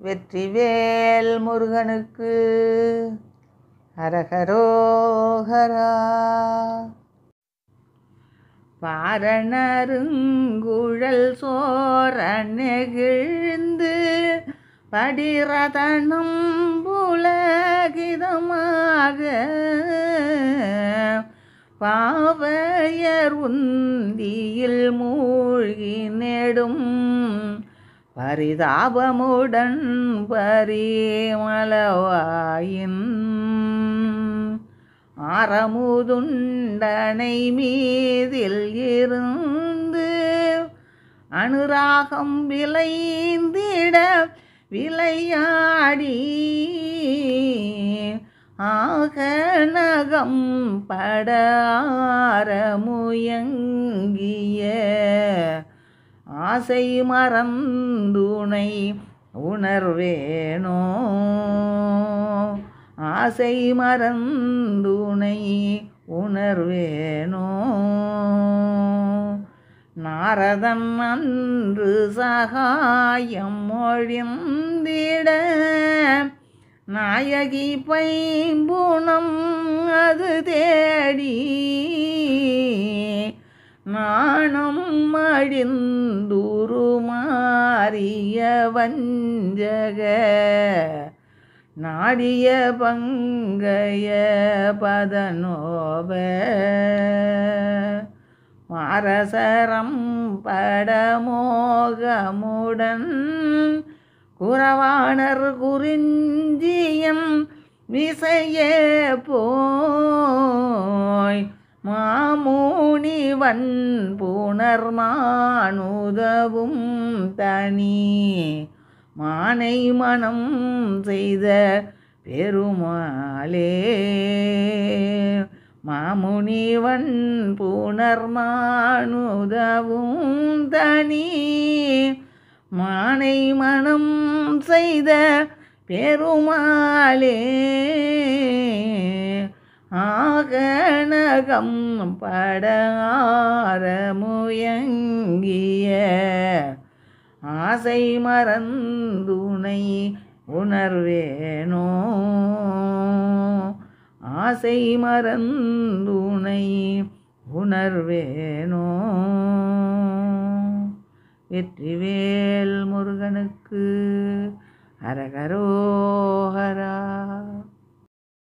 வெற்றிவேல் முருகனுக்கு ஹரஹரோஹரா பாரணருங்குழல் சோர நெகிழ்ந்து படிரதனம் புலகிதமாக பாவையர் உந்தியில் மூழ்கி நெடும் பரிதாபமுடன் பரிமளவாயின் ஆரமுதுண்டனை மீதில் இருந்து அனுராகம் விளைந்திட விளையாடி ஆகநகம் படாரமுயங்கிய ஆசை மறந்துனை உணர்வேனோ ஆசை மறந்துனை உணர்வேனோ நாரதன் அன்று சகாயம் மொழிந்திட நாயகி பைம்புணம் அது தேடி நாணம் மழிந்துருமாறிய வஞ்சக நாடிய பங்கைய பதனோப மாரசரம் படமோகமுடன் குறவாணர் குறிஞ்சியம் விசையே போய் மாமுனிவன் புனர்மானுதவும் தனி மானை மனம் செய்த பெருமாளே மாமுனிவன் புனர்மானுதவும் தனி மானை மனம் செய்த பெருமாளே ஆகனகம் படாரமுயங்கிய ஆசை மறந்துனை உணர்வேனோ ஆசை மறந்துனை உணர்வேனோ வெற்றிவேல் முருகனுக்கு ஹரஹரோஹரா